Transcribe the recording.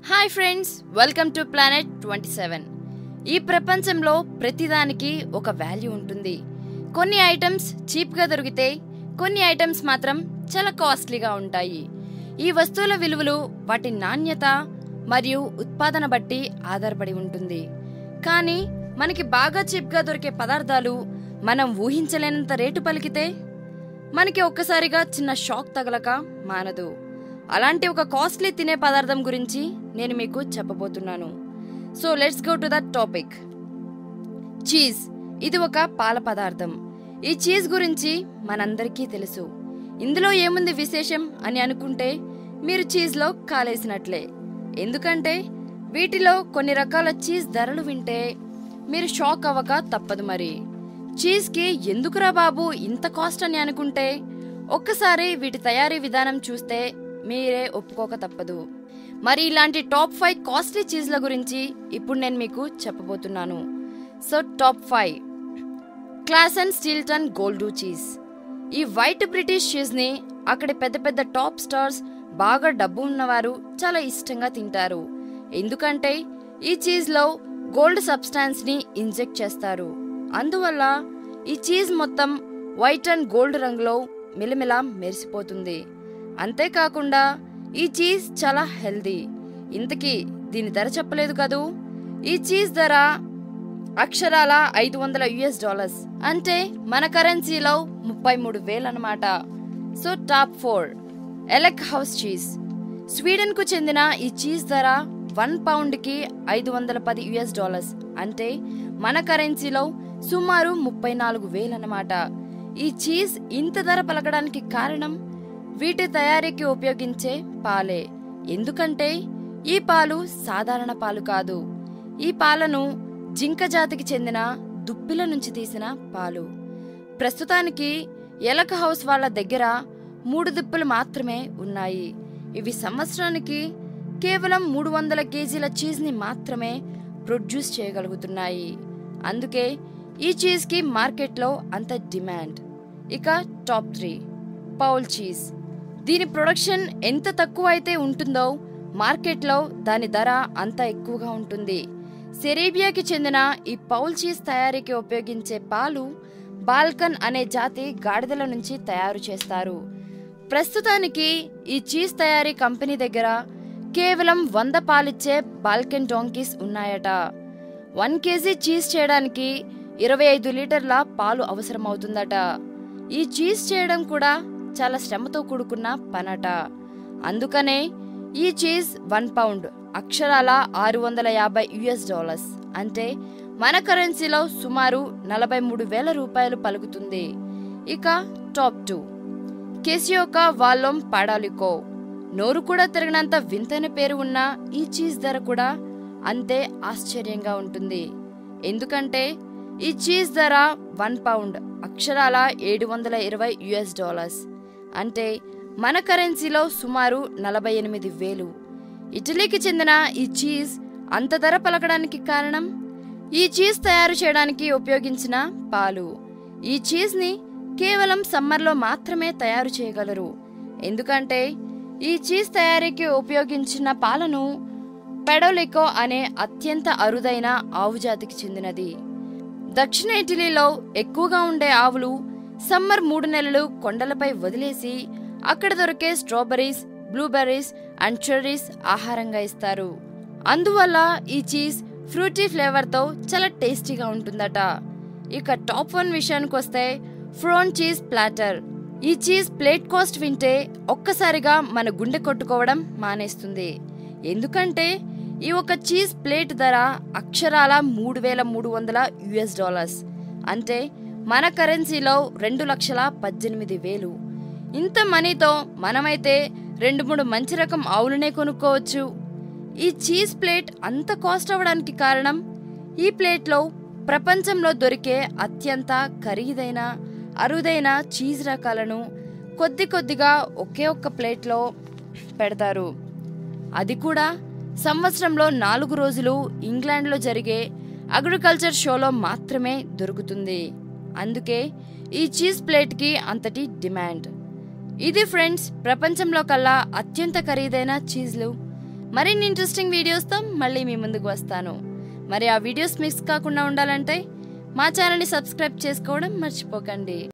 hi friends welcome to planet twenty seven ఈ ప్రపంచంలో ప్రతిదానికి ఒక వాల్యూ ఉంటుంది కొన్ని ఐటమ్స్ చీప్గా దొరికితే కొన్ని ఐటమ్స్ మాత్రం చాలా కాస్ట్లీగా ఉంటాయి ఈ వస్తువుల విలువలు వాటి నాణ్యత మరియు ఉత్పాదన బట్టి ఆధారపడి ఉంటుంది కానీ మనకి బాగా చీప్గా దొరికే పదార్థాలు మనం ఊహించలేనంత రేటు పలికితే మనకి ఒక్కసారిగా చిన్న షాక్ తగలక మానదు అలాంటి ఒక కాస్ట్లీ తినే పదార్థం గురించి నేను మీకు చెప్పబోతున్నాను so let's go to the topic cheese ఇది ఒక పాల పదార్థం ఈ చీజ్ గురించి మనందరికీ తెలుసు ఇందులో ఏముంది విశేషం అని అనుకుంటే మీరు చీజ్లో కాలేసినట్లే ఎందుకంటే వీటిలో కొన్ని రకాల చీజ్ ధరలు వింటే మీరు షాక్ అవ్వక తప్పదు మరి చీజ్కి ఎందుకురా బాబు ఇంత కాస్ట్ అని అనుకుంటే ఒక్కసారి వీటి తయారీ విధానం చూస్తే మీరే ఒప్పుకోక తప్పదు మరి ఇలాంటి టాప్ ఫైవ్ కాస్ట్లీ చీజ్ల గురించి ఇప్పుడు నేను మీకు చెప్పబోతున్నాను so top five class and Stilton gold cheese ఈ వైట్ బ్రిటిష్ చీజ్ని అక్కడి పెద్ద పెద్ద టాప్ స్టార్స్ బాగా డబ్బు ఉన్నవారు చాలా ఇష్టంగా తింటారు ఎందుకంటే ఈ చీజ్లో గోల్డ్ సబ్స్టాన్స్ని ఇంజెక్ట్ చేస్తారు అందువల్ల ఈ చీజ్ మొత్తం వైట్ అండ్ గోల్డ్ రంగులో మిలమిల మెరిసిపోతుంది అంతేకాకుండా ఈ చీజ్ చాలా హెల్దీ ఇంతకీ దీని ధర చెప్పలేదు కదూ ఈ చీజ్ ధర అక్షరాల ఐదు వందల యుఎస్ డాలర్స్ అంటే మన కరెన్సీలో ముప్పై మూడు వేలు అనమాట so top four elk house cheese Sweden కు చెందిన ఈ చీజ్ ధర వన్ పౌండ్ కి ఐదు వందల పది యుఎస్ డాలర్స్ అంటే మన కరెన్సీలో సుమారు ముప్పై నాలుగు వేలు అనమాట ఈ చీజ్ ఇంత ధర పలకడానికి కారణం వీటి తయారీకి ఉపయోగించే పాలే ఎందుకంటే ఈ పాలు సాధారణ పాలు కాదు ఈ పాలను జింక జాతికి చెందిన దుప్పిల నుంచి తీసిన పాలు ప్రస్తుతానికి ఎలక హౌస్ వాళ్ళ దగ్గర మూడు దుప్పులు మాత్రమే ఉన్నాయి ఇవి సంవత్సరానికి కేవలం మూడు వందల కేజీల చీజ్ని మాత్రమే ప్రొడ్యూస్ చేయగలుగుతున్నాయి అందుకే ఈ చీజ్కి మార్కెట్లో అంత డిమాండ్ ఇక టాప్ త్రీ పౌల్ చీజ్ దీని ప్రొడక్షన్ ఎంత తక్కువ అయితే ఉంటుందో మార్కెట్లో దాని ధర అంత ఎక్కువగా ఉంటుంది సెరేబియాకి చెందిన ఈ పౌల్ చీజ్ తయారీకి ఉపయోగించే పాలు బాల్కన్ అనే జాతి గాడిదల నుంచి తయారు చేస్తారు ప్రస్తుతానికి ఈ చీజ్ తయారీ కంపెనీ దగ్గర కేవలం వంద పాలిచ్చే బాల్కన్ డాంకీస్ ఉన్నాయట వన్ కేజీ చీజ్ చేయడానికి ఇరవై ఐదు లీటర్ల పాలు అవసరమవుతుందట ఈ చీజ్ చేయడం కూడా చాలా శ్రమతో కూడుకున్న పనట అందుకనే ఈ చీజ్ వన్ పౌండ్ అక్షరాల ఆరు వందల యాభై యుఎస్ డాలర్స్ అంటే మన కరెన్సీలో సుమారు నలభై మూడు వేల రూపాయలు పలుకుతుంది ఇక టాప్ టూ కెసియోకా వాల్లోం పాడాలికో నోరు కూడా తిరగనంత వింతైన పేరు ఉన్న ఈ చీజ్ ధర కూడా అంతే ఆశ్చర్యంగా ఉంటుంది ఎందుకంటే ఈ చీజ్ ధర వన్ పౌండ్ అక్షరాల ఏడు వందల ఇరవై యుఎస్ డాలర్స్ అంటే మన కరెన్సీలో సుమారు నలభై ఎనిమిది వేలు ఇటలీకి చెందిన ఈ చీజ్ అంత ధర పలకడానికి కారణం ఈ చీజ్ తయారు చేయడానికి ఉపయోగించిన పాలు ఈ చీజ్ని కేవలం సమ్మర్లో మాత్రమే తయారు చేయగలరు ఎందుకంటే ఈ చీజ్ తయారీకి ఉపయోగించిన పాలను పెడోలికో అనే అత్యంత అరుదైన ఆవు జాతికి చెందినది దక్షిణ ఇటలీలో ఎక్కువగా ఉండే ఆవులు సమ్మర్ మూడు నెలలు కొండలపై వదిలేసి అక్కడ దొరికే స్ట్రాబెర్రీస్ బ్లూబెర్రీస్ అండ్ చెర్రీస్ ఆహారంగా ఇస్తారు అందువల్ల ఈ చీజ్ ఫ్రూటీ ఫ్లేవర్తో చాలా టేస్టీగా ఉంటుందట ఇక టాప్ వన్ విషయానికి వస్తే ఫ్రోన్ చీజ్ ప్లాటర్ ఈ చీజ్ ప్లేట్ కాస్ట్ వింటే ఒక్కసారిగా మన గుండె కొట్టుకోవడం మానేస్తుంది ఎందుకంటే ఈ ఒక చీజ్ ప్లేట్ ధర అక్షరాల మూడు వేల మూడు వందల యుఎస్ డాలర్స్ అంటే మన కరెన్సీలో రెండు లక్షల పద్దెనిమిది వేలు ఇంత మనీతో మనమైతే రెండు మూడు మంచి రకం ఆవులనే కొనుక్కోవచ్చు ఈ చీజ్ ప్లేట్ అంత కాస్ట్ అవ్వడానికి కారణం ఈ ప్లేట్లో ప్రపంచంలో దొరికే అత్యంత ఖరీదైన అరుదైన చీజ్ రకాలను కొద్ది కొద్దిగా ఒకే ఒక్క ప్లేట్లో పెడతారు అది కూడా సంవత్సరంలో నాలుగు రోజులు ఇంగ్లాండ్లో జరిగే అగ్రికల్చర్ షోలో మాత్రమే దొరుకుతుంది అందుకే ఈ చీజ్ ప్లేట్కి అంతటి డిమాండ్ ఇది ఫ్రెండ్స్ ప్రపంచంలో కల్లా అత్యంత ఖరీదైన చీజ్లు మరిన్ని ఇంట్రెస్టింగ్ వీడియోస్తో మళ్ళీ మీ ముందుకు వస్తాను మరి ఆ వీడియోస్ మిస్ కాకుండా ఉండాలంటే మా ఛానల్ని సబ్స్క్రైబ్ చేసుకోవడం మర్చిపోకండి